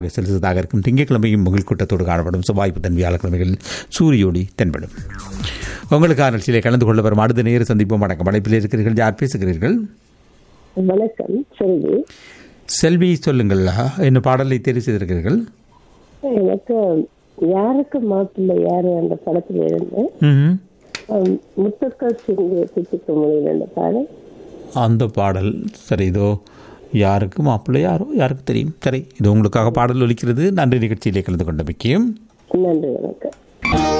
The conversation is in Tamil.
செலுத்ததாக இருக்கும் திங்கட்கிழமையும் முகில் கூட்டத்தோடு காணப்படும் செவ்வாய் புதன் வியாழக்கிழமைகளில் சூரியோடி தென்படும் உங்களுக்கான நிகழ்ச்சியிலே கலந்து கொள்ள வரும் அடுத்த நேர சந்திப்போம் வணக்கம் அழைப்பில் இருக்கிறீர்கள் யார் பேசுகிறீர்கள் வணக்கம் செல்வி செல்வி சொல்லுங்கள் என்ன பாடலை தெரிவு செய்திருக்கிறீர்கள் எனக்கு யாருக்கு மாப்பிள்ளை யாரு அந்த படத்துல இருந்து ம்ஹும். ஹம், முத்துக்கள் சிந்திய திட்டுக்க முடியல அந்த பாடல் அந்த பாடல் சரி இதோ யாருக்கு மாப்பிள்ளை யாரோ யாருக்கு தெரியும் சரி இது உங்களுக்காக பாடல் ஒலிக்கிறது நன்றி நிகழ்ச்சியிலே கலந்து கொண்ட முக்கியம் நன்றி வணக்கம்